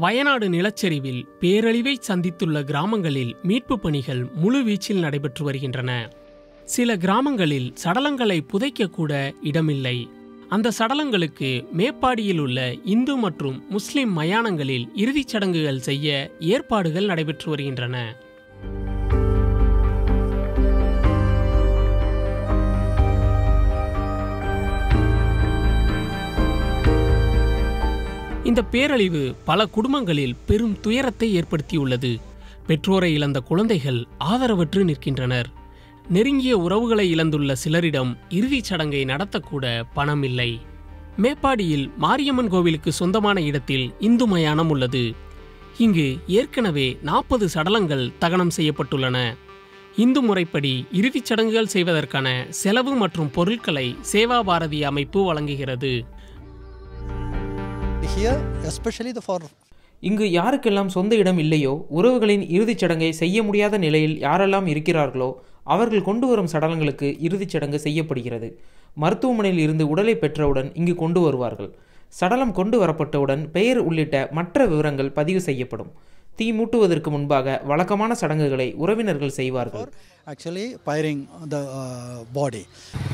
வயநாடு நிலச்சரிவில் பேரழிவை சந்தித்துள்ள கிராமங்களில் மீட்புப் பணிகள் முழுவீச்சில் நடைபெற்று வருகின்றன சில கிராமங்களில் சடலங்களை புதைக்கக்கூட இடமில்லை அந்த சடலங்களுக்கு மேப்பாடியில் உள்ள இந்து மற்றும் முஸ்லிம் மயானங்களில் இறுதிச் சடங்குகள் செய்ய ஏற்பாடுகள் நடைபெற்று வருகின்றன இந்த பேரழிவு பல குடும்பங்களில் பெரும் துயரத்தை ஏற்படுத்தியுள்ளது பெற்றோரை இழந்த குழந்தைகள் ஆதரவற்று நிற்கின்றனர் நெருங்கிய உறவுகளை இழந்துள்ள சிலரிடம் இறுதிச் சடங்கை நடத்தக்கூட பணம் இல்லை மேப்பாடியில் மாரியம்மன் கோவிலுக்கு சொந்தமான இடத்தில் இந்து மயானம் உள்ளது இங்கு ஏற்கனவே நாற்பது சடலங்கள் தகனம் செய்யப்பட்டுள்ளன இந்து முறைப்படி இறுதிச் சடங்குகள் செய்வதற்கான செலவு மற்றும் பொருட்களை சேவா பாரதி அமைப்பு வழங்குகிறது Here, especially the for இங்கு யாருக்கெல்லாம் சொந்த இடம் இல்லையோ உறவுகளின் இறுதிச் சடங்கை செய்ய முடியாத நிலையில் யாரெல்லாம் இருக்கிறார்களோ அவர்கள் கொண்டு வரும் சடலங்களுக்கு இறுதிச் சடங்கு செய்யப்படுகிறது மருத்துவமனையில் இருந்து உடலை பெற்றவுடன் இங்கு கொண்டு வருவார்கள் சடலம் கொண்டு வரப்பட்டவுடன் பெயர் உள்ளிட்ட மற்ற விவரங்கள் பதிவு செய்யப்படும் தீ மூட்டுவதற்கு முன்பாக வழக்கமான சடங்குகளை உறவினர்கள் செய்வார்கள் actually firing the uh, body.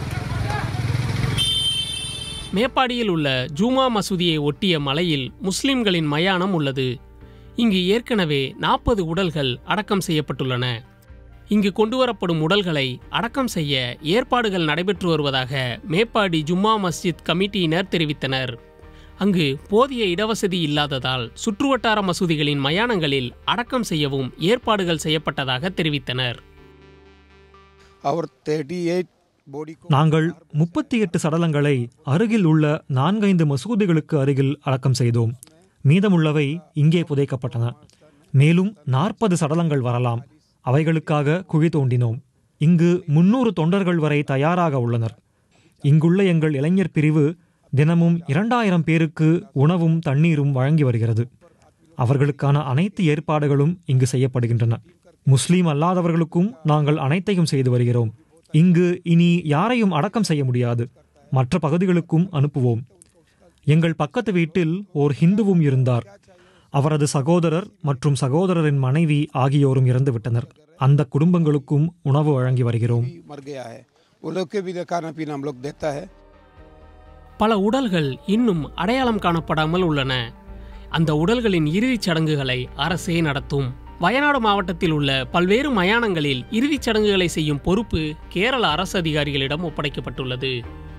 மேப்பாடியில் உள்ள ஜூமா மசூதியை ஒட்டிய மலையில் முஸ்லிம்களின் மயானம் உள்ளது இங்கு ஏற்கனவே நாற்பது உடல்கள் அடக்கம் செய்யப்பட்டுள்ளன இங்கு கொண்டுவரப்படும் உடல்களை அடக்கம் செய்ய ஏற்பாடுகள் நடைபெற்று வருவதாக மேப்பாடி ஜும்மா மஸ்ஜித் கமிட்டியினர் தெரிவித்தனர் அங்கு போதிய இடவசதி இல்லாததால் சுற்றுவட்டார மசூதிகளின் மயானங்களில் அடக்கம் செய்யவும் ஏற்பாடுகள் செய்யப்பட்டதாக தெரிவித்தனர் our 38 body co- நாங்கள் முப்பத்தி எட்டு சடலங்களை அருகில் உள்ள நான்கைந்து மசூதிகளுக்கு அருகில் அடக்கம் செய்தோம் மீதமுள்ளவை இங்கே புதைக்கப்பட்டன மேலும் நாற்பது சடலங்கள் வரலாம் அவைகளுக்காக குழி தோண்டினோம் இங்கு முன்னூறு தொண்டர்கள் வரை தயாராக உள்ளனர் இங்குள்ள எங்கள் இளைஞர் பிரிவு தினமும் இரண்டாயிரம் பேருக்கு உணவும் தண்ணீரும் வழங்கி வருகிறது அவர்களுக்கான அனைத்து ஏற்பாடுகளும் இங்கு செய்யப்படுகின்றன முஸ்லீம் அல்லாதவர்களுக்கும் நாங்கள் அனைத்தையும் செய்து வருகிறோம் இங்கு இனி யாரையும் அடக்கம் செய்ய முடியாது மற்ற பகுதிகளுக்கும் அனுப்புவோம் எங்கள் பக்கத்து வீட்டில் ஓர் ஹிந்துவும் இருந்தார் அவரது சகோதரர் மற்றும் சகோதரரின் மனைவி ஆகியோரும் இறந்துவிட்டனர் அந்த குடும்பங்களுக்கும் உணவு வழங்கி வருகிறோம் भी मर गया है वो लोग के भी खाना पीना हम लोग देता है பல உடல்கள் இன்னும் அடையாளம் காணப்படாமல் உள்ளன அந்த உடல்களின் இறுதிச் சடங்குகளை அரசே நடத்தும் வயநாடு மாவட்டத்தில் உள்ள பல்வேறு மயானங்களில் இறுதிச் சடங்குகளை செய்யும் பொறுப்பு கேரள அரசு அதிகாரிகளிடம் ஒப்படைக்கப்பட்டுள்ளது